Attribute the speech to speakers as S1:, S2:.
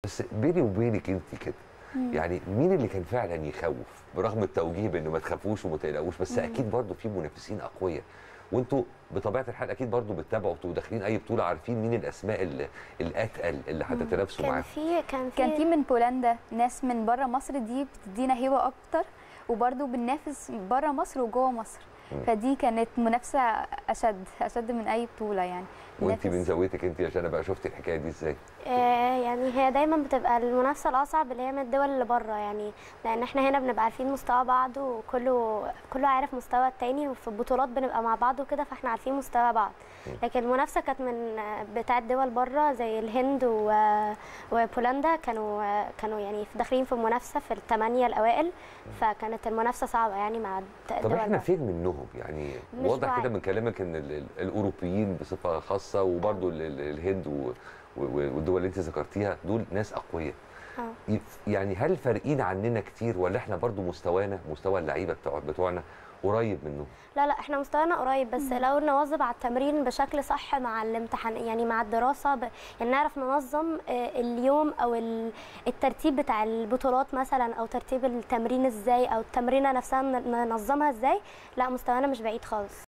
S1: بس بيني وبينك انت كده يعني مين اللي كان فعلا يخوف برغم التوجيه بانه ما تخافوش وما تقلقوش بس اكيد برضو في منافسين اقوياء وانتوا بطبيعه الحال اكيد برضو بتتابعوا وانتوا داخلين اي بطوله عارفين مين الاسماء ال- الاتقل اللي هتتنافسوا
S2: كان
S1: معاهم
S2: في كان في
S3: كان في من بولندا ناس من بره مصر دي بتدينا هيبه اكتر وبرده بننافس بره مصر وجوه مصر فدي كانت منافسه اشد اشد من اي بطوله يعني
S1: وانت
S3: بننافس-
S1: من زاويتك انت يا جنى بقى شفتي الحكايه دي ازاي؟
S2: آه، يعني هي دايما بتبقى المنافسه الاصعب اللي هي من الدول اللي بره يعني لان احنا هنا بنبقى عارفين مستوى بعض وكله كله عارف مستوى التاني وفي البطولات بنبقى مع بعض وكده فاحنا عارفين مستوى بعض لكن المنافسه كانت من بتاعه دول بره زي الهند و- وبولندا كانوا كانوا يعني داخلين في منافسه في الثمانيه الاوائل فكانت المنافسه صعبه يعني مع
S1: طب
S2: الدول
S1: احنا
S2: بره.
S1: فين منهم يعني
S2: مش
S1: واضح كده
S2: بعيد.
S1: من كلامك ان ال- ال- الاوروبيين بصفه خاصه وبرضو ال- ال- الهند و- و- والدول اللي انت ذكرتيها دول ناس اقوياء
S2: آه.
S1: يف- يعني هل فارقين عننا كتير ولا احنا برضو مستوانا مستوى اللعيبه بتوع بتوعنا قريب منهم
S2: لا لا احنا مستوانا قريب بس لو نواظب على التمرين بشكل صح مع الامتحان يعني مع الدراسه ب... يعني نعرف ننظم آه، اليوم او ال- الترتيب بتاع البطولات مثلا او ترتيب التمرين ازاي او التمرينه نفسها ن- ننظمها ازاي لا مستوانا مش بعيد خالص